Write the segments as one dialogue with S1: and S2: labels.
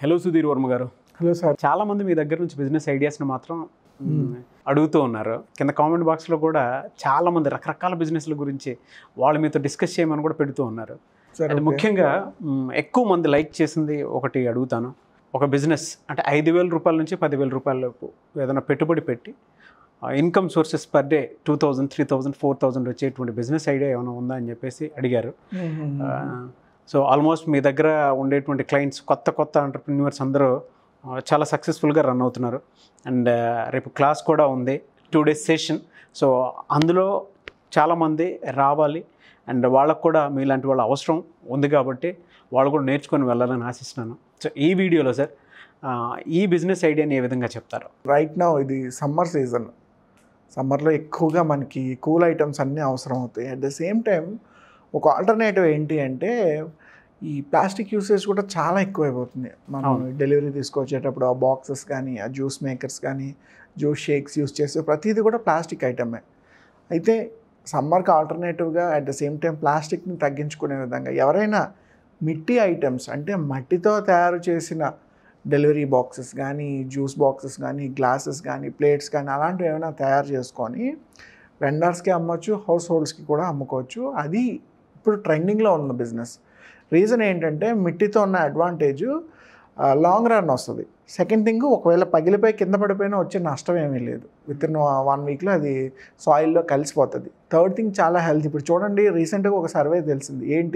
S1: Hello Sudheer Varma గారు
S2: hello sir
S1: చాలా మంది మీ దగ్గర నుంచి బిజినెస్ ఐడియాస్ని మాత్రం మ్, అడుగుతూ ఉన్నారు కింద కామెంట్ బాక్స్లో కూడా చాలా మంది రకరకాల బిజినెస్ల గురించి వాళ్ళు మీతో డిస్కస్ చేయమని కూడా పెడుతూ ఉన్నారు
S2: సార్
S1: అది ముఖ్యంగా మ్, ఎక్కువ మంది లైక్ చేసింది ఒకటి అడుగుతాను ఒక బిజినెస్ అంటే ఐదు వేల రూపాయల నుంచి పదివేల రూపాయలకు ఏదైనా పెట్టుబడి పెట్టి income sources per day two thousand three thousand four thousand వచ్చేటువంటి బిజినెస్ ఐడియా ఏమైనా ఉందా అని చెప్పేసి అడిగారు సో ఆల్మోస్ట్ మీ దగ్గర ఉండేటువంటి క్లయింట్స్ కొత్త కొత్త ఎంటర్ప్రిన్యూర్స్ అందరూ ఆ, చాలా సక్సెస్ఫుల్గా రన్ అవుతున్నారు అండ్ రేపు క్లాస్ కూడా ఉంది టూ డేస్ సెషన్ సో అందులో చాలామంది రావాలి అండ్ వాళ్ళకు కూడా మీలాంటి వాళ్ళ అవసరం ఉంది కాబట్టి వాళ్ళు కూడా నేర్చుకొని వెళ్ళాలని ఆశిస్తున్నాను సో ఈ వీడియోలో సార్ ఆ, ఈ బిజినెస్ ఐడియాని ఏ విధంగా చెప్తారు
S2: రైట్ నౌ ఇది సమ్మర్ సీజన్ సమ్మర్లో ఎక్కువగా మనకి కూల్ ఐటమ్స్ అన్నీ అవసరం అవుతాయి అట్ ద సేమ్ టైం ఒక ఆల్టర్నేటివ్ ఏంటి అంటే ఈ ప్లాస్టిక్ యూసేజ్ కూడా చాలా ఎక్కువైపోతుంది మనం
S1: అవును.
S2: డెలివరీ తీసుకొచ్చేటప్పుడు ఆ బాక్సెస్ కానీ ఆ జ్యూస్ మేకర్స్ కానీ జ్యూస్ షేక్స్ యూస్ చేసే ప్రతిదీ కూడా ప్లాస్టిక్ ఐటమే అయితే సమ్మర్కి ఆల్టర్నేటివ్గా అట్ ద సేమ్ టైం ప్లాస్టిక్ని తగ్గించుకునే విధంగా ఎవరైనా మిట్టి ఐటమ్స్ అంటే మట్టితో తయారు చేసిన డెలివరీ బాక్సెస్ కానీ జ్యూస్ బాక్సెస్ కానీ గ్లాసెస్ కానీ ప్లేట్స్ కానీ అలాంటివి ఏమైనా తయారు చేసుకొని వెండర్స్కి అమ్మొచ్చు హౌస్ హోల్డ్స్కి కూడా అమ్ముకోవచ్చు అది ఇప్పుడు ట్రెండింగ్లో ఉన్న బిజినెస్ రీజన్ ఏంటంటే మిట్టితో ఉన్న అడ్వాంటేజ్ లాంగ్ రన్ వస్తుంది సెకండ్ థింగ్ ఒకవేళ పగిలిపోయి కింద పడిపోయినా వచ్చే నష్టం ఏమీ లేదు విత్ ఇన్ వన్ వీక్లో అది సాయిల్లో కలిసిపోతుంది థర్డ్ థింగ్ చాలా హెల్త్ ఇప్పుడు చూడండి రీసెంట్గా ఒక సర్వే తెలిసింది ఏంటి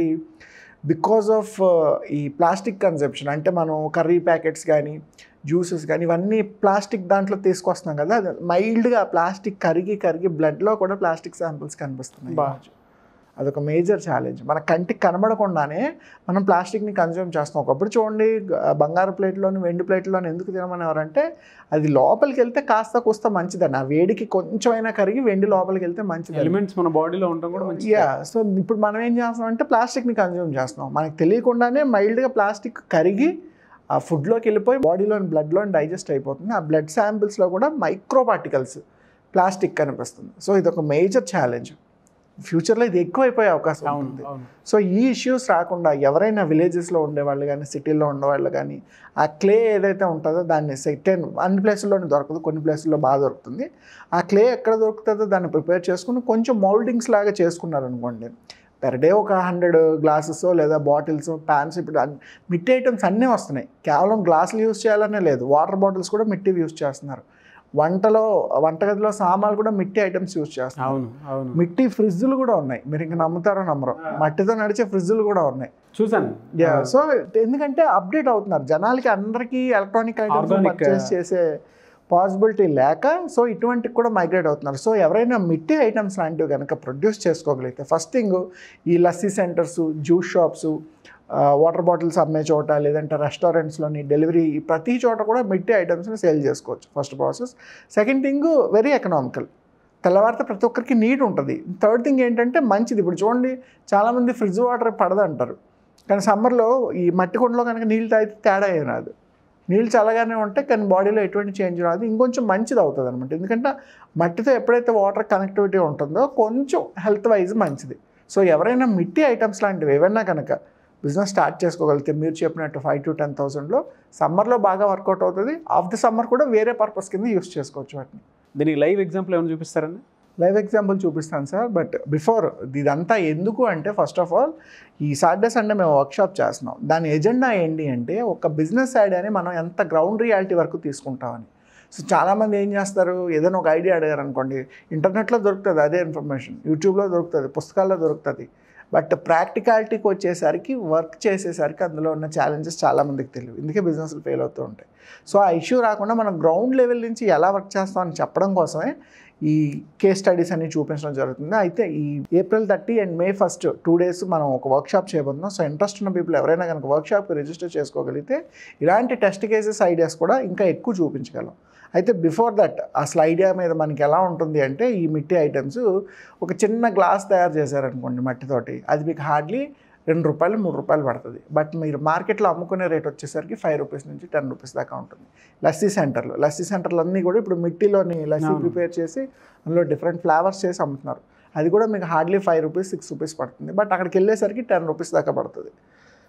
S2: బికాజ్ ఆఫ్ ఈ ప్లాస్టిక్ కన్సెప్షన్ అంటే మనం కర్రీ ప్యాకెట్స్ కానీ జ్యూసెస్ కానీ ఇవన్నీ ప్లాస్టిక్ దాంట్లో తీసుకొస్తున్నాం కదా అది మైల్డ్గా ప్లాస్టిక్ కరిగి కరిగి బ్లడ్లో కూడా ప్లాస్టిక్ శాంపిల్స్ కనిపిస్తున్నాయి
S1: బా.
S2: అదొక మేజర్ ఛాలెంజ్ మన కంటికి కనబడకుండానే మనం ప్లాస్టిక్ని కన్జ్యూమ్ చేస్తాం ఒకప్పుడు చూడండి గ- బంగారు ప్లేట్లోని వెండి ప్లేట్లోని ఎందుకు తినమనేవారంటే అది లోపలికి వెళ్తే కాస్త కూస్త మంచిదని ఆ వేడికి కొంచెమైనా కరిగి వెండి లోపలికి వెళ్తే మంచిది
S1: ఎలిమెంట్స్ మన బాడీలో ఉండడం కూడా మంచి
S2: యా సో ఇప్పుడు మనం ఏం చేస్తున్నాం అంటే ప్లాస్టిక్ని కన్జ్యూమ్ చేస్తున్నాం మనకు తెలియకుండానే మైల్డ్గా ప్లాస్టిక్ కరిగి ఆ ఫుడ్లోకి వెళ్ళిపోయి బాడీలోని బ్లడ్లోని డైజెస్ట్ అయిపోతుంది ఆ బ్లడ్ శాంపిల్స్లో కూడా మైక్రో పార్టికల్స్ ప్లాస్టిక్ కనిపిస్తుంది సో ఇది ఒక మేజర్ ఛాలెంజ్ ఫ్యూచర్లో ఇది ఎక్కువైపోయే అవకాశం
S1: అవును
S2: ఉంటుంది
S1: అవును
S2: సో ఈ ఇష్యూస్ రాకుండా ఎవరైనా విలేజెస్లో ఉండేవాళ్ళు కానీ సిటీల్లో ఉండేవాళ్ళు కానీ ఆ క్లే ఏదైతే ఉంటుందో దాన్ని సెటెన్ అన్ని ప్లేసుల్లోనే దొరకదు కొన్ని ప్లేసుల్లో బాగా దొరుకుతుంది ఆ క్లే ఎక్కడ దొరుకుతుందో దాన్ని ప్రిపేర్ చేసుకుని కొంచెం మౌల్డింగ్స్ లాగా చేసుకున్నారనుకోండి పెర్ డే ఒక హండ్రెడ్ గ్లాసెస్ లేదా బాటిల్స్ ప్యాన్స్ ఇప్పుడు అన్ని- మిట్టి ఐటమ్స్ అన్నీ వస్తున్నాయి కేవలం గ్లాసులు యూస్ చేయాలనే లేదు వాటర్ బాటిల్స్ కూడా మిట్టివి యూస్ చేస్తున్నారు వంటలో వంటగదిలో సామాన్లు కూడా మిట్టి ఐటమ్స్ యూస్ చేస్తున్నారు
S1: అవును అవును
S2: మిట్టి ఫ్రిడ్జ్లు కూడా ఉన్నాయి మీరు ఇంకా నమ్ముతారో నమ్మరో మట్టితో నడిచే ఫ్రిడ్జ్లు కూడా ఉన్నాయి
S1: చూసాను
S2: యా సో ఎందుకంటే అప్డేట్ అవుతున్నారు జనాలకి అందరికీ ఎలక్ట్రానిక్ ఐటమ్స్
S1: Organic,
S2: పర్చేస్ చేసే పాసిబిలిటీ లేక సో ఇటువంటికి కూడా మైగ్రేట్ అవుతున్నారు సో ఎవరైనా మిట్టి ఐటమ్స్ లాంటివి కనుక ప్రొడ్యూస్ చేసుకోగలిగితే ఫస్ట్ థింగ్ ఈ lassi centres juice shops water bottles అమ్మే చోట లేదంటే రెస్టారెంట్స్లోని డెలివరీ ప్రతి చోట కూడా మిట్టి ఐటమ్స్ని సేల్ చేసుకోవచ్చు first process second thing very economical తెల్లవారితే ప్రతి ఒక్కరికి నీడ్ ఉంటుంది థర్డ్ థింగ్ ఏంటంటే మంచిది ఇప్పుడు చూడండి చాలామంది ఫ్రిడ్జ్ వాటర్ పడదంటారు కానీ సమ్మర్లో ఈ మట్టి కుండలో కనుక నీళ్ళు తాగితే తేడా ఏం రాదు నీళ్ళు చల్లగానే ఉంటే కానీ బాడీలో ఎటువంటి చేంజ్ రాదు ఇంకొంచెం మంచిది అవుతుంది అనమాట ఎందుకంటే మట్టితో ఎప్పుడైతే వాటర్ కనెక్టివిటీ ఉంటుందో కొంచెం హెల్త్ వైజ్ మంచిది సో ఎవరైనా మిట్టి ఐటమ్స్ లాంటివి ఏవైనా కనుక బిజినెస్ స్టార్ట్ చేసుకోగలిగితే మీరు చెప్పినట్టు ఫైవ్ టు టెన్ థౌసండ్లో సమ్మర్లో బాగా వర్కౌట్ అవుతుంది ఆఫ్ ది సమ్మర్ కూడా వేరే పర్పస్ కింద యూస్ చేసుకోవచ్చు వాటిని
S1: దీనికి లైవ్ ఎగ్జాంపుల్ ఏమైనా చూపిస్తారండి
S2: లైవ్ ఎగ్జాంపుల్ చూపిస్తాను సార్ బట్ బిఫోర్ ఇదంతా ఎందుకు అంటే ఫస్ట్ ఆఫ్ ఆల్ ఈ సాటర్డే సండే మేము వర్క్షాప్ చేస్తున్నాం దాని ఎజెండా ఏంటి అంటే ఒక బిజినెస్ సైడ్ అని మనం ఎంత గ్రౌండ్ రియాలిటీ వరకు తీసుకుంటామని సో చాలామంది ఏం చేస్తారు ఏదైనా ఒక ఐడియా అడిగారు అనుకోండి ఇంటర్నెట్లో దొరుకుతుంది అదే ఇన్ఫర్మేషన్ యూట్యూబ్లో దొరుకుతుంది పుస్తకాల్లో దొరుకుతుంది బట్ ప్రాక్టికాలిటీకి వచ్చేసరికి వర్క్ చేసేసరికి అందులో ఉన్న ఛాలెంజెస్ చాలామందికి తెలియదు ఇందుకే బిజినెస్లు ఫెయిల్ అవుతూ ఉంటాయి సో ఆ ఇష్యూ రాకుండా మనం గ్రౌండ్ లెవెల్ నుంచి ఎలా వర్క్ చేస్తామని చెప్పడం కోసమే ఈ కేస్ స్టడీస్ అన్ని చూపించడం జరుగుతుంది అయితే ఈ April thirty and May first two days మనం ఒక వర్క్షాప్ చేయబోతున్నాం సో ఇంట్రెస్ట్ ఉన్న పీపుల్ ఎవరైనా కనుక వర్క్షాప్కి రిజిస్టర్ చేసుకోగలిగితే ఇలాంటి టెస్ట్ కేసెస్ ఐడియాస్ కూడా ఇంకా ఎక్కువ చూపించగలం అయితే బిఫోర్ దట్ అసలు ఐడియా మీద మనకి ఎలా ఉంటుంది అంటే ఈ మిట్టి ఐటమ్స్ ఒక చిన్న గ్లాస్ తయారు చేశారనుకోండి మట్టితోటి అది మీకు హార్డ్లీ రెండు రూపాయలు మూడు రూపాయలు పడుతుంది బట్ మీరు మార్కెట్లో అమ్ముకునే రేట్ వచ్చేసరికి ఫైవ్ రూపీస్ నుంచి టెన్ రూపీస్ దాకా ఉంటుంది లస్సీ సెంటర్లో లస్సీ సెంటర్లు అన్నీ కూడా ఇప్పుడు మిట్టిలోని లస్సీ
S1: అవును.
S2: ప్రిపేర్ చేసి అందులో డిఫరెంట్ ఫ్లేవర్స్ చేసి అమ్ముతున్నారు అది కూడా మీకు hardly five rupees six rupees పడుతుంది బట్ అక్కడికి వెళ్ళేసరికి టెన్ రూపీస్ దాకా పడుతుంది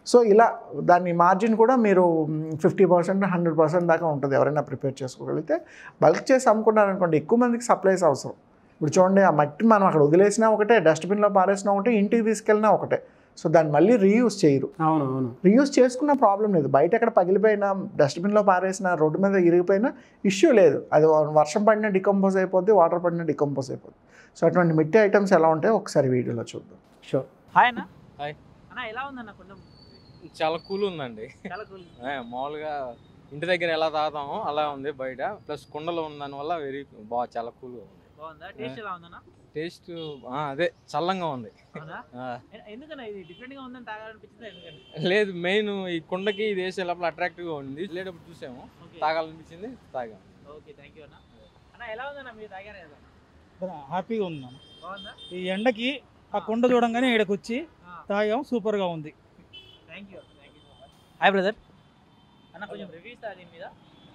S2: సో ఇలా దాని మార్జిన్ కూడా మీరు ఫిఫ్టీ పర్సెంట్ హండ్రెడ్ పర్సెంట్ దాకా ఉంటుంది ఎవరైనా ప్రిపేర్ చేసుకోగలిగితే బల్క్ చేసి అమ్ముకున్నారనుకోండి ఎక్కువ మందికి సప్లైస్ అవసరం ఇప్పుడు చూడండి ఆ మట్టి మనం అక్కడ వదిలేసినా ఒకటే డస్ట్బిన్లో పారేసినా ఒకటే ఇంటికి తీసుకెళ్ళినా ఒకటే సో దాన్ని మళ్ళీ రీయూజ్ చేయరు
S1: అవును అవును
S2: రీయూజ్ చేసుకున్న ప్రాబ్లం లేదు బయట ఎక్కడ పగిలిపోయినా డస్ట్బిన్లో పారేసిన రోడ్డు మీద ఇరిగిపోయినా ఇష్యూ లేదు అది వర్షం పడినా డికంపోజ్ అయిపోద్ది వాటర్ పడినా డికంపోజ్ అయిపోద్ది సో అటువంటి మిట్టి ఐటమ్స్ ఎలా ఉంటాయో ఒకసారి వీడియోలో చూద్దాం
S1: షూర్
S3: హాయ్ అన్న
S4: హాయ్.
S3: అన్న ఎలా ఉందన్న కొంచెం
S4: చాలా కూల్ ఉందండి
S3: చాలా కూల్
S4: ఏ, మామూలుగా ఇంటి దగ్గర ఎలా తాగుతామో అలా ఉంది బయట ప్లస్ కుండలో ఉన్న దానివల్ల వెరీ బాగా చాలా కూల్గా ఉంది
S3: బాగుందా టేస్ట్ ఎలా ఉందన్న
S4: టేస్ట్ అదే చల్లంగా ఉంది
S3: అవునా
S4: ఆ,
S3: ఎ- ఎందుకన్నా ఇది డిఫరెంట్ గా ఉందని తాగాలనిపించిందా ఎందుకని
S4: లేదు మెయిన్ ఈ కుండకి ఇది వేసే లోపల అట్రాక్టివ్గా ఉంది వెళ్ళేటప్పుడు చూసాము
S3: ఓకే
S4: తాగాలనిపించింది తాగాము
S3: ఓకే థ్యాంక్ యూ అన్న అన్న ఎలా ఉందన్న మీరు తాగారు కదా
S5: హ్యాపీగా ఉంది
S3: బాగుందా
S5: ఈ ఎండకి ఆ కొండ చూడంగానే ఇక్కడికి వచ్చి తాగాం సూపర్గా ఉంది
S3: thank you thank you so much hi brother అన్న కొంచెం రివ్యూ ఇస్తా దీని మీద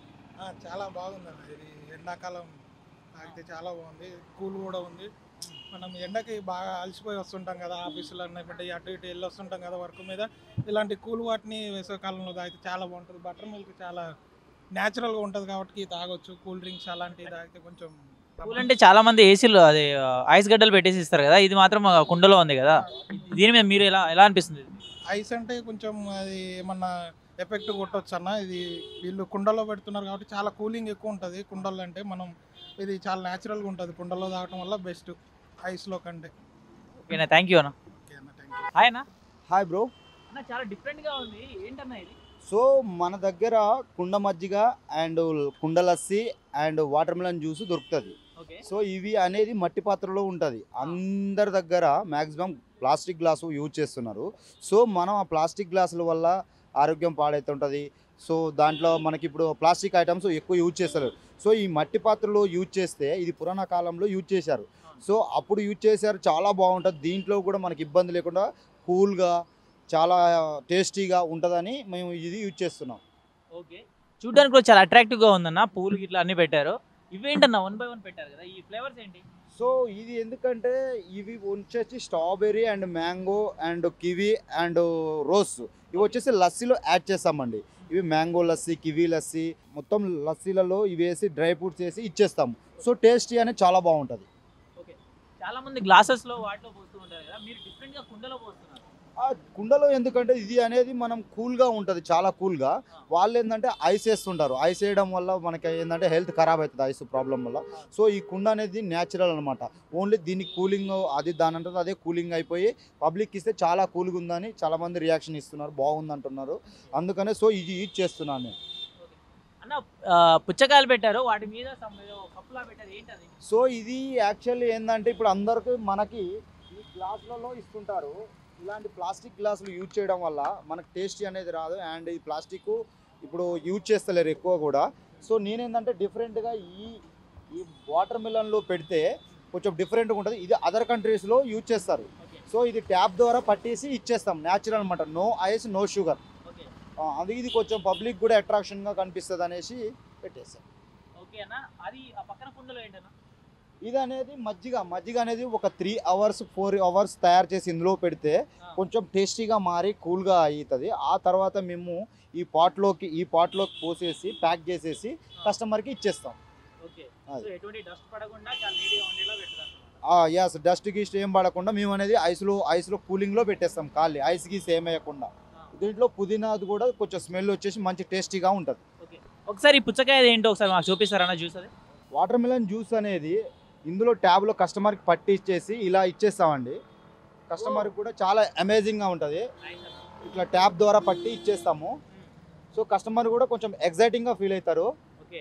S6: చాలా బాగుందండి ఇది ఎండాకాలం తాగితే చాలా బాగుంది కూల్ కూడా ఉంది మనం ఎండకి బాగా అలసిపోయి వస్తుంటాం కదా ఆఫీసులో బట్టి అటు ఇటు వెళ్ళి వస్తుంటాం కదా వర్క్ మీద ఇలాంటి కూల్ వాటిని వేసవికాలంలో తాగితే చాలా బాగుంటుంది బటర్ మిల్క్ చాలా న్యాచురల్గా ఉంటుంది కాబట్టి తాగొచ్చు కూల్ డ్రింక్స్ అలాంటివి తాగితే కొంచెం
S3: కూల్ అంటే చాలా మంది ఏసీలు అది ఆ, ఐస్ గడ్డలు పెట్టేసి ఇస్తారు కదా ఇది మాత్రం ఆ, కుండలో ఉంది కదా దీని మీద మీరు ఎలా ఎలా అనిపిస్తుంది
S6: ఐస్ అంటే కొంచెం అది ఏమన్నా ఎఫెక్ట్ కొట్టొచ్చు అన్న ఇది వీళ్ళు కుండలో పెడుతున్నారు కాబట్టి చాలా కూలింగ్ ఎక్కువ ఉంటుంది కుండల్లో అంటే మనం ఇది చాలా న్యాచురల్గా ఉంటుంది కుండలో తాగటం వల్ల బెస్ట్ ఐస్లో కంటే
S3: ఓకేనా థ్యాంక్ యూ అన్న
S6: ఓకే అన్న థ్యాంక్ యూ
S3: హాయ్ అన్న
S7: హాయ్ బ్రో
S3: అన్న చాలా డిఫరెంట్ గా ఉంది ఏంటన్నా ఇది
S7: సో మన దగ్గర కుండ మజ్జిగ అండ్ కుండ lassi and watermelon juice దొరుకుతుంది
S3: ఓకే
S7: సో ఇవి అనేది మట్టి పాత్రలో ఉంటుంది అందరి దగ్గర మ్యాక్సిమం ప్లాస్టిక్ గ్లాసు యూజ్ చేస్తున్నారు సో మనం ఆ ప్లాస్టిక్ గ్లాసుల వల్ల ఆరోగ్యం పాడవుతుంటుంది సో దాంట్లో మనకి ఇప్పుడు ప్లాస్టిక్ ఐటమ్స్ ఎక్కువ యూజ్ చేస్తారు సో ఈ మట్టి పాత్రలో యూజ్ చేస్తే ఇది పురాణ కాలంలో యూజ్ చేశారు సో అప్పుడు యూజ్ చేశారు చాలా బాగుంటుంది దీంట్లో కూడా మనకి ఇబ్బంది లేకుండా కూల్గా చాలా టేస్టీగా ఉంటుందని మేము ఇది యూజ్ చేస్తున్నాం
S3: ఓకే చూడడానికి కూడా చాలా అట్రాక్టివ్ గా ఉందన్న పూలు గిట్లా అన్ని పెట్టారు ఇవేంటన్నా వన్ బై వన్ పెట్టారు కదా ఈ ఫ్లేవర్స్ ఏంటి
S7: సో ఇది ఎందుకంటే ఇవి వచ్చేసి strawberry and mango and kiwi and rose ఇవి వచ్చేసి లస్సీలో యాడ్ చేస్తామండి ఇవి మ్యాంగో లస్సీ కివీ లస్సీ మొత్తం లస్సీలలో ఇవి వేసి డ్రై ఫ్రూట్స్ వేసి ఇచ్చేస్తాము సో టేస్టీ అనేది చాలా బాగుంటుంది
S3: ఓకే చాలా మంది గ్లాసెస్ లో వాటిలో పోస్తూ ఉంటారు కదా మీరు డిఫరెంట్ గా కుండలో పోస్తున్నారు
S7: ఆ కుండలో ఎందుకంటే ఇది అనేది మనం కూల్గా ఉంటుంది చాలా కూల్గా వాళ్ళు ఏంటంటే ఐస్ వేస్తుంటారు ఐస్ వేయడం వల్ల మనకి ఏంటంటే హెల్త్ ఖరాబ్ అవుతుంది ఐస్ ప్రాబ్లం వల్ల సో ఈ కుండ అనేది న్యాచురల్ అనమాట ఓన్లీ దీనికి కూలింగ్ అది దాని అంటుంది అదే కూలింగ్ అయిపోయి పబ్లిక్ ఇస్తే చాలా కూల్గా ఉందని చాలా మంది రియాక్షన్ ఇస్తున్నారు బాగుంది అంటున్నారు అందుకనే సో ఇది యూజ్ చేస్తున్నాను నేను
S3: అన్న ఆ, పుచ్చకాయలు పెట్టారు వాటి మీద some ఏదో కప్పులా పెట్టారు ఏంటి అది
S7: సో ఇది యాక్చువల్లీ ఏంటంటే ఇప్పుడు అందరికి మనకి ఈ గ్లాసులలో ఇస్తుంటారు ఇలాంటి ప్లాస్టిక్ గ్లాసులు యూజ్ చేయడం వల్ల మనకు టేస్టీ అనేది రాదు అండ్ ఈ ప్లాస్టిక్ ఇప్పుడు యూజ్ చేస్తలేరు ఎక్కువ కూడా సో నేనేంటంటే డిఫరెంట్గా ఈ ఈ వాటర్ మిలన్లో పెడితే కొంచెం డిఫరెంట్గా ఉంటుంది ఇది అదర్ కంట్రీస్లో యూజ్ చేస్తారు
S3: ఓకే
S7: సో ఇది ట్యాప్ ద్వారా పట్టేసి ఇచ్చేస్తాం న్యాచురల్ అనమాట no ice no sugar
S3: okay
S7: అది ఇది కొంచెం పబ్లిక్ కూడా అట్రాక్షన్గా కనిపిస్తుంది అనేసి పెట్టేస్తాం
S3: ఓకే అన్న అది ఆ పక్కన కుండలో ఏంటన్నా
S7: ఇది అనేది మజ్జిగ మజ్జిగ అనేది ఒక త్రీ అవర్స్ ఫోర్ అవర్స్ తయారు చేసి ఇందులో పెడితే కొంచెం టేస్టీగా మారి కూల్గా అవుతుంది ఆ తర్వాత మేము ఈ పాట్లోకి ఈ పాట్లోకి పోసేసి ప్యాక్ చేసేసి కస్టమర్కి ఇచ్చేస్తాం
S3: ఓకే
S7: అది.
S3: సో ఎటువంటి డస్ట్ పడకుండా చాలా నీట్గా ఉండేలా పెడతారు
S7: ఎస్ డస్ట్ గిస్ట్ ఏం పడకుండా మేము అనేది ఐస్లో ఐస్లో కూలింగ్లో పెట్టేస్తాం ఖాళీ ఐస్ గీస్ ఏం వేయకుండా దీంట్లో పుదీనాది కూడా కొంచెం స్మెల్ వచ్చేసి మంచి టేస్టీగా ఉంటుంది
S3: ఓకే ఒకసారి ఈ పుచ్చకాయ ఏంటో ఒకసారి మాకు చూపిస్తారన్న జ్యూస్ అది
S7: వాటర్ మిలన్ జ్యూస్ అనేది ఇందులో ట్యాబ్లో కస్టమర్కి పట్టి ఇచ్చేసి ఇలా ఇచ్చేస్తామండి కస్టమర్కి కూడా చాలా అమేజింగ్గా ఉంటుంది ఇట్లా ట్యాప్ ద్వారా పట్టి ఇచ్చేస్తాము సో కస్టమర్ కూడా కొంచెం ఎగ్జైటింగ్గా ఫీల్ అవుతారు
S3: ఓకే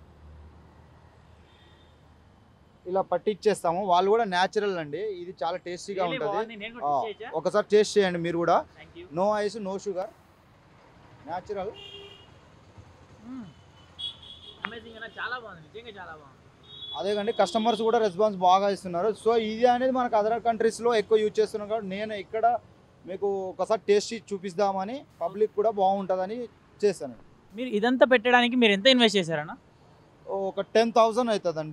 S7: ఇలా పట్టి ఇచ్చేస్తాము వాళ్ళు కూడా న్యాచురల్ అండి ఇది చాలా టేస్టీగా
S3: Really
S7: ఉంటుంది
S3: బాగుంది. నేను కూడా
S7: ఆ,
S3: taste చేయొచ్చా?
S7: ఒకసారి టేస్ట్ చేయండి మీరు కూడా
S3: Thank you.
S7: No ice no sugar natural
S3: hmm. Amazing అన్న, చాలా బాగుంది నిజంగా చాలా బాగుంది
S7: అదే కండి కస్టమర్స్ కూడా రెస్పాన్స్ బాగా ఇస్తున్నారు సో ఇది అనేది మనకు అదర్ కంట్రీస్లో ఎక్కువ యూజ్ చేస్తున్నాం కాబట్టి నేను ఇక్కడ మీకు ఒకసారి టేస్ట్ చేసి చూపిద్దామని పబ్లిక్ కూడా బాగుంటుందని చేశాను
S3: మీరు ఇదంతా పెట్టడానికి మీరు ఎంత ఇన్వెస్ట్ చేశారన్న
S7: ఒక టెన్ థౌజండ్ అవుతుందండి
S3: ఓకే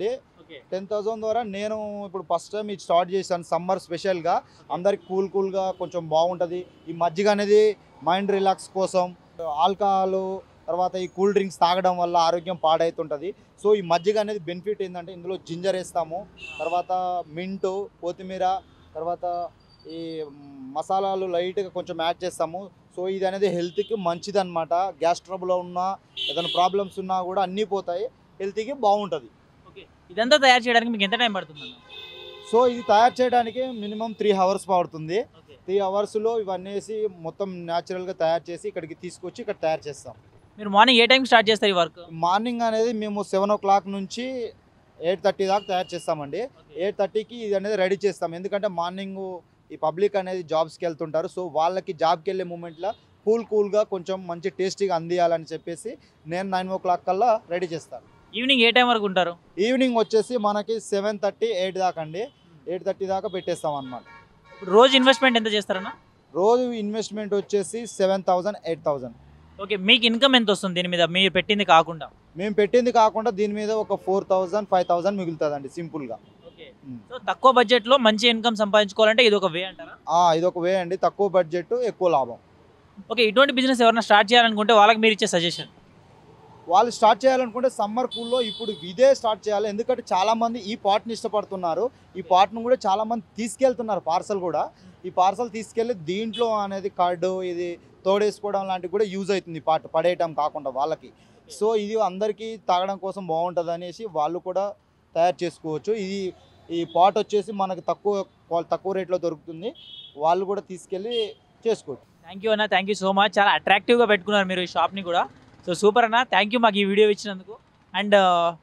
S7: టెన్ థౌసండ్ ద్వారా నేను ఇప్పుడు ఫస్ట్ టైం ఇది స్టార్ట్ చేశాను సమ్మర్ స్పెషల్గా అందరికి కూల్ కూల్గా కొంచెం బాగుంటుంది ఈ మజ్జిగ అనేది మైండ్ రిలాక్స్ కోసం ఆల్కహాల్ తర్వాత ఈ కూల్ డ్రింక్స్ తాగడం వల్ల ఆరోగ్యం పాడవుతుంటుంది సో ఈ మజ్జిగ అనేది బెనిఫిట్ ఏంటంటే ఇందులో జింజర్ వేస్తాము తర్వాత మింటు కొత్తిమీర తర్వాత ఈ మసాలాలు లైట్గా కొంచెం యాడ్ చేస్తాము సో ఇది అనేది హెల్త్కి మంచిది అనమాట గ్యాస్ ట్రబుల్ ఉన్నా ఏదైనా ప్రాబ్లమ్స్ ఉన్నా కూడా అన్నీ పోతాయి హెల్త్కి బాగుంటుంది
S3: ఓకే ఇదంతా తయారు చేయడానికి మీకు ఎంత టైం పడుతుంది అన్న
S7: సో ఇది తయారు చేయడానికి మినిమం త్రీ అవర్స్ పడుతుంది
S3: ఓకే
S7: త్రీ అవర్స్లో ఇవన్నీ వేసి మొత్తం న్యాచురల్గా తయారు చేసి ఇక్కడికి తీసుకొచ్చి ఇక్కడ తయారు చేస్తాం
S3: మీరు మార్నింగ్ ఏ టైం స్టార్ట్ చేస్తారు ఈ వర్క్
S7: మార్నింగ్ అనేది మేము సెవెన్ ఓ క్లాక్ నుంచి ఎయిట్ థర్టీ దాకా తయారు చేస్తామండి ఎయిట్ థర్టీకి ఇది అనేది రెడీ చేస్తాం ఎందుకంటే మార్నింగ్ ఈ పబ్లిక్ అనేది జాబ్స్కి వెళ్తుంటారు సో వాళ్ళకి జాబ్కి వెళ్ళే మూమెంట్లో కూల్ కూల్గా కొంచెం మంచి టేస్టీగా అందియాలని చెప్పేసి నేను నైన్ ఓ క్లాక్ కల్లా రెడీ చేస్తాను
S3: ఈవినింగ్ ఏ టైం వరకు ఉంటారు
S7: ఈవినింగ్ వచ్చేసి మనకి సెవెన్ థర్టీ ఎయిట్ దాకా అండి ఎయిట్ థర్టీ దాకా పెట్టేస్తాం అనమాట
S3: ఇప్పుడు రోజు ఇన్వెస్ట్మెంట్ ఎంత చేస్తారన్న
S7: రోజు ఇన్వెస్ట్మెంట్ వచ్చేసి seven thousand eight thousand
S3: okay మీకు ఇన్కమ్ ఎంత వస్తుంది దీని మీద మీరు పెట్టింది కాకుండా
S7: మేము పెట్టింది కాకుండా దీని మీద ఒక ఫోర్ థౌజండ్ ఫైవ్ థౌజండ్ మిగులుతుందండి సింపుల్గా
S3: ఓకే
S7: మ్మ్.
S3: సో తక్కువ బడ్జెట్లో మంచి ఇన్కమ్ సంపాదించుకోవాలంటే ఇది ఒక వే అంటారా
S7: ఇది ఒక వే అండి తక్కువ బడ్జెట్ ఎక్కువ లాభం
S3: ఓకే ఇటువంటి బిజినెస్ ఎవరైనా స్టార్ట్ చేయాలనుకుంటే వాళ్ళకి మీరు ఇచ్చే సజెషన్
S7: వాళ్ళు స్టార్ట్ చేయాలనుకుంటే సమ్మర్ కూల్లో ఇప్పుడు ఇదే స్టార్ట్ చేయాలి ఎందుకంటే చాలా మంది ఈ పాట్ని ఇష్టపడుతున్నారు ఈ పాట్ను కూడా చాలా మంది తీసుకెళ్తున్నారు పార్సల్ కూడా ఈ పార్సల్ తీసుకెళ్ళి దీంట్లో అనేది కార్డు ఇది తోడేసుకోవడం లాంటివి కూడా యూజ్ అవుతుంది ఈ పాట్ పడేయటం కాకుండా వాళ్ళకి సో ఇది అందరికీ తాగడం కోసం బాగుంటుంది అనేసి వాళ్ళు కూడా తయారు చేసుకోవచ్చు ఇది ఈ పాట్ వచ్చేసి మనకు తక్కువ క్వా- తక్కువ రేట్లో దొరుకుతుంది వాళ్ళు కూడా తీసుకెళ్ళి చేసుకోవచ్చు
S3: థ్యాంక్ యూ అన్న థ్యాంక్ యూ సో మచ్ చాలా అట్రాక్టివ్గా పెట్టుకున్నారు మీరు ఈ షాప్ని కూడా సో సూపర్ అన్న థ్యాంక్ యూ మాకు ఈ వీడియో ఇచ్చినందుకు అండ్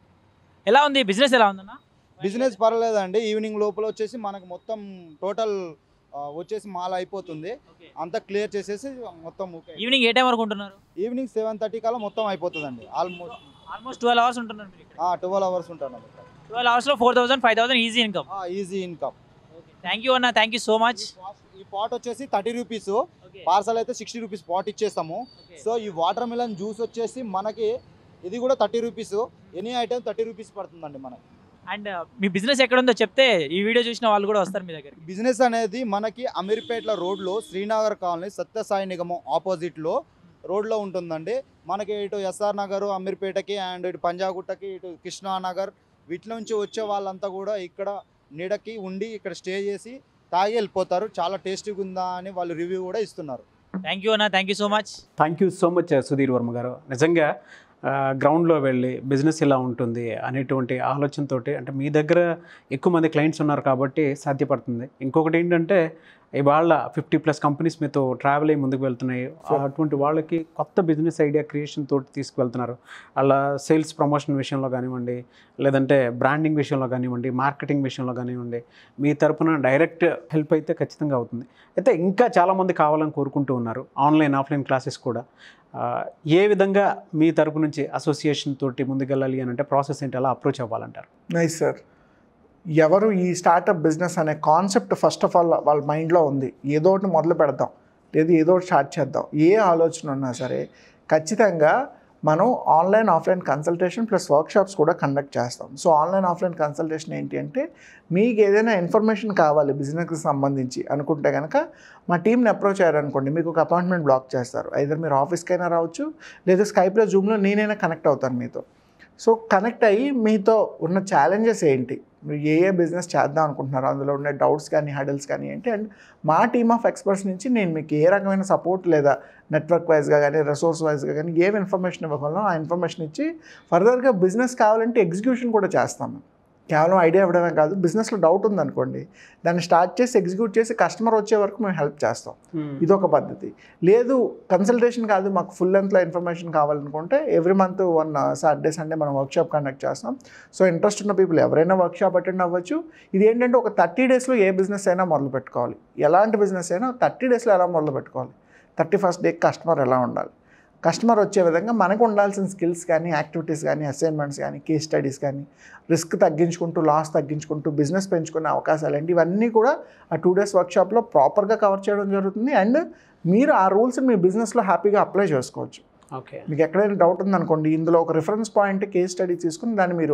S3: ఎలా ఉంది బిజినెస్ ఎలా ఉందన్న
S7: బిజినెస్ పర్లేదండి ఈవినింగ్ లోపల వచ్చేసి మనకు మొత్తం టోటల్ వచ్చేసి మాల్ అయిపోతుంది
S3: ఓకే
S7: అంతా క్లియర్ చేసేసి మొత్తం
S3: ఈవినింగ్ ఏ టైం వరకు ఉంటున్నారు
S7: ఈవినింగ్ సెవెన్ థర్టీ కల్లా మొత్తం అయిపోతుందండి ఆల్మోస్ట్
S3: ఆల్మోస్ట్ ట్వెల్వ్ అవర్స్ ఉంటున్నారు మీరు ఇక్కడ
S7: ట్వెల్వ్ అవర్స్ ఉంటాను
S3: ట్వెల్వ్ అవర్స్లో four thousand five thousand easy income
S7: easy income
S3: thank you అన్న థ్యాంక్ యూ సో మచ్
S7: ఈ పాట్ వచ్చేసి థర్టీ రూపీస్
S3: ఓకే
S7: పార్సల్ అయితే సిక్స్టీ రూపీస్ పాట్ ఇచ్చేస్తాము సో ఈ వాటర్ మిలన్ జ్యూస్ వచ్చేసి మనకి ఇది కూడా thirty rupees any item thirty rupees పడుతుందండి మనకి
S3: అండ్ మీ బిజినెస్ ఎక్కడ ఉందో చెప్తే ఈ వీడియో చూసిన వాళ్ళు కూడా వస్తారు మీ దగ్గరికి
S7: బిజినెస్ అనేది మనకి అమీర్పేట్ల రోడ్లో శ్రీనగర్ కాలనీ సత్యసాయి నిగమం ఆపోజిట్లో రోడ్లో ఉంటుందండి మనకి ఇటు ఎస్ఆర్ నగర్ అమీర్పేటకి అండ్ ఇటు పంజాగుట్టకి ఇటు కృష్ణానగర్ వీటి నుంచి వచ్చే వాళ్ళంతా కూడా ఇక్కడ నీడకి ఉండి ఇక్కడ స్టే చేసి తాగి వెళ్ళిపోతారు చాలా టేస్టీగా ఉందా అని వాళ్ళు రివ్యూ కూడా ఇస్తున్నారు
S3: థ్యాంక్ యూ అన్న thank you so much
S1: thank you so much Sudheer Varma గారు నిజంగా ఆ, గ్రౌండ్లో వెళ్ళి బిజినెస్ ఇలా ఉంటుంది అనేటువంటి ఆలోచనతోటి అంటే మీ దగ్గర ఎక్కువ మంది క్లయింట్స్ ఉన్నారు కాబట్టి సాధ్యపడుతుంది ఇంకొకటి ఏంటంటే ఇవాళ ఫిఫ్టీ ప్లస్ కంపెనీస్ మీతో ట్రావెల్ అయ్యి ముందుకు వెళ్తున్నాయి అటువంటి వాళ్ళకి కొత్త బిజినెస్ ఐడియా క్రియేషన్ తోటి తీసుకువెళ్తున్నారు అలా సేల్స్ ప్రమోషన్ విషయంలో కానివ్వండి లేదంటే బ్రాండింగ్ విషయంలో కానివ్వండి మార్కెటింగ్ విషయంలో కానివ్వండి మీ తరపున డైరెక్ట్ హెల్ప్ అయితే ఖచ్చితంగా అవుతుంది అయితే ఇంకా చాలామంది కావాలని కోరుకుంటూ ఉన్నారు ఆన్లైన్ ఆఫ్లైన్ క్లాసెస్ కూడా ఆ, ఏ విధంగా మీ తరపు నుంచి అసోసియేషన్ తోటి ముందుకెళ్ళాలి అని అంటే ప్రాసెస్ ఏంటి ఎలా అప్రోచ్ అవ్వాలంటారు
S2: నైస్ సార్ ఎవరు ఈ స్టార్టప్ బిజినెస్ అనే కాన్సెప్ట్ ఫస్ట్ ఆఫ్ ఆల్ వాళ్ళ మైండ్లో ఉంది ఏదో ఒకటి మొదలు పెడదాం లేదు ఏదో ఒకటి స్టార్ట్ చేద్దాం ఏ ఆలోచన ఉన్నా సరే ఖచ్చితంగా మనం online offline consultation plus workshops కూడా కండక్ట్ చేస్తాం సో ఆన్లైన్ ఆఫ్లైన్ కన్సల్టేషన్ ఏంటి అంటే మీకు ఏదైనా ఇన్ఫర్మేషన్ కావాలి బిజినెస్కి సంబంధించి అనుకుంటే కనుక మా టీంని అప్రోచ్ అయ్యారనుకోండి మీకు ఒక అపాయింట్మెంట్ బ్లాక్ చేస్తారు ఐదర్ మీరు ఆఫీస్కైనా రావచ్చు లేదా స్కైప్లో జూమ్లో నేనైనా కనెక్ట్ అవుతాను మీతో సో కనెక్ట్ అయ్యి మీతో ఉన్న ఛాలెంజెస్ ఏంటి మీరు ఏ ఏ బిజినెస్ చేద్దాం అనుకుంటున్నారో అందులో ఉండే డౌట్స్ కానీ హడల్స్ కానీ ఏంటి అండ్ మా టీమ్ ఆఫ్ ఎక్స్పర్ట్స్ నుంచి నేను మీకు ఏ రకమైన సపోర్ట్ లేదా నెట్వర్క్ వైజ్గా కానీ రిసోర్స్ వైజ్గా కానీ ఏం ఇన్ఫర్మేషన్ ఇవ్వగలను ఆ ఇన్ఫర్మేషన్ ఇచ్చి ఫర్దర్గా బిజినెస్ కావాలంటే ఎగ్జిక్యూషన్ కూడా చేస్తాము కేవలం ఐడియా ఇవ్వడమే కాదు బిజినెస్లో డౌట్ ఉందనుకోండి దాన్ని స్టార్ట్ చేసి ఎగ్జిక్యూట్ చేసి కస్టమర్ వచ్చే వరకు మేము హెల్ప్ చేస్తాం ఇదొక పద్ధతి లేదు కన్సల్టేషన్ కాదు మాకు ఫుల్ లెంత్లో ఇన్ఫర్మేషన్ కావాలనుకుంటే every month one Saturday Sunday మనం వర్క్షాప్ కండక్ట్ చేస్తాం సో ఇంట్రెస్ట్ ఉన్న పీపుల్ ఎవరైనా వర్క్షాప్ అటెండ్ అవ్వచ్చు ఇది ఏంటంటే ఒక థర్టీ డేస్లో ఏ బిజినెస్ అయినా మొదలు పెట్టుకోవాలి ఎలాంటి బిజినెస్ అయినా థర్టీ డేస్లో ఎలా మొదలు పెట్టుకోవాలి థర్టీ ఫస్ట్ డే కస్టమర్ ఎలా ఉండాలి కస్టమర్ వచ్చే విధంగా మనకు ఉండాల్సిన స్కిల్స్ కానీ యాక్టివిటీస్ కానీ అసైన్మెంట్స్ కానీ కేస్ స్టడీస్ కానీ రిస్క్ తగ్గించుకుంటూ లాస్ తగ్గించుకుంటూ బిజినెస్ పెంచుకునే అవకాశాలు ఏంటి ఇవన్నీ కూడా ఆ టూ డేస్ వర్క్షాప్లో ప్రాపర్గా కవర్ చేయడం జరుగుతుంది అండ్ మీరు ఆ రూల్స్ని మీ బిజినెస్లో హ్యాపీగా అప్లై చేసుకోవచ్చు
S1: ఓకే
S2: మీకు ఎక్కడైనా డౌట్ ఉందనుకోండి ఇందులో ఒక రిఫరెన్స్ పాయింట్ కేస్ స్టడీ తీసుకుని దాన్ని మీరు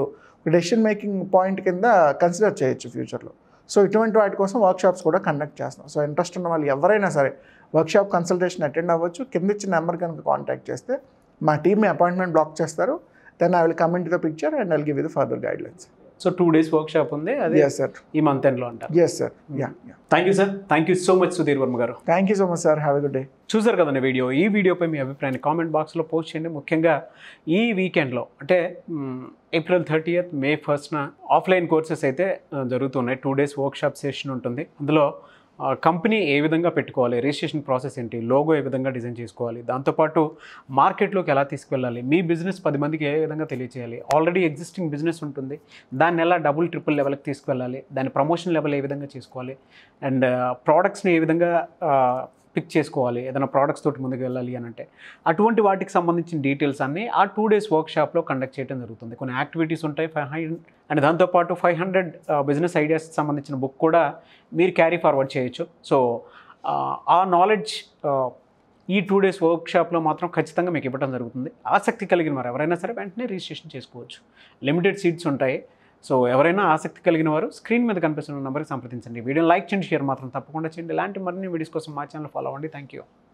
S2: డెసిషన్ మేకింగ్ పాయింట్ కింద కన్సిడర్ చేయొచ్చు ఫ్యూచర్లో సో ఇటువంటి వాటి కోసం వర్క్షాప్స్ కూడా కండక్ట్ చేస్తాం సో ఇంట్రెస్ట్ ఉన్న వాళ్ళు ఎవరైనా సరే వర్క్షాప్ కన్సల్టేషన్ అటెండ్ అవ్వచ్చు కింద ఇచ్చిన నెంబర్ కనుక కాంటాక్ట్ చేస్తే మా టీమ్ మీ అపాయింట్మెంట్ బ్లాక్ చేస్తారు then I will come into the picture and I'll give you the further guidelines
S1: so two days workshop ఉంది అది
S2: ఎస్ సార్
S1: ఈ మంత్ ఎండ్లో అంటారు
S2: yes sir ya ya
S1: thank you sir thank you so much Sudheer Varma garu
S2: thank you so much sir have a good day
S1: చూసారు కదండి video ఈ వీడియోపై మీ అభిప్రాయాన్ని కామెంట్ బాక్స్లో పోస్ట్ చేయండి ముఖ్యంగా ఈ వీకెండ్లో అంటే మ్, ఏప్రిల్ థర్టీయత్ మే ఫస్ట్న ఆఫ్లైన్ కోర్సెస్ అయితే ఆ, జరుగుతున్నాయి టూ డేస్ వర్క్షాప్ సెషన్ ఉంటుంది అందులో ఆ, కంపెనీ ఏ విధంగా పెట్టుకోవాలి రిజిస్ట్రేషన్ ప్రాసెస్ ఏంటి లోగో ఏ విధంగా డిజైన్ చేసుకోవాలి దాంతోపాటు మార్కెట్లోకి ఎలా తీసుకెళ్ళాలి మీ బిజినెస్ పది మందికి ఏ విధంగా తెలియచేయాలి ఆల్రెడీ ఎగ్జిస్టింగ్ బిజినెస్ ఉంటుంది దాన్ని ఎలా డబుల్ ట్రిపుల్ లెవెల్కి తీసుకెళ్ళాలి దాని ప్రమోషన్ లెవెల్ ఏ విధంగా చేసుకోవాలి అండ్ ప్రోడక్ట్స్ని ఏ విధంగా పిక్ చేసుకోవాలి ఏదైనా ప్రోడక్ట్స్ తోటి ముందుకు వెళ్ళాలి అని అంటే అటువంటి వాటికి సంబంధించిన డీటెయిల్స్ అన్నీ ఆ టూ డేస్ వర్క్షాప్లో కండక్ట్ చేయడం జరుగుతుంది కొన్ని యాక్టివిటీస్ ఉంటాయి ఫైవ్ హండ్రెడ్ అండ్ దాంతోపాటు ఫైవ్ హండ్రెడ్ బిజినెస్ ఐడియాస్ సంబంధించిన బుక్ కూడా మీరు క్యారీ ఫార్వర్డ్ చేయొచ్చు సో ఆ నాలెడ్జ్ ఈ టూ డేస్ వర్క్షాప్లో మాత్రం ఖచ్చితంగా మీకు ఇవ్వడం జరుగుతుంది ఆసక్తి కలిగిన వారు ఎవరైనా సరే వెంటనే రిజిస్ట్రేషన్ చేసుకోవచ్చు లిమిటెడ్ సీట్స్ ఉంటాయి సో ఎవరైనా ఆసక్తి కలిగిన వారు స్క్రీన్ మీద కనిపిస్తున్న నెంబర్కి సంప్రదించండి వీడియో లైక్ చేయండి షేర్ మాత్రం తప్పకుండా చేయండి ఇలాంటి మరిన్ని వీడియోస్ కోసం మా ఛానల్ ఫాలో అవ్వండి థ్యాంక్ యూ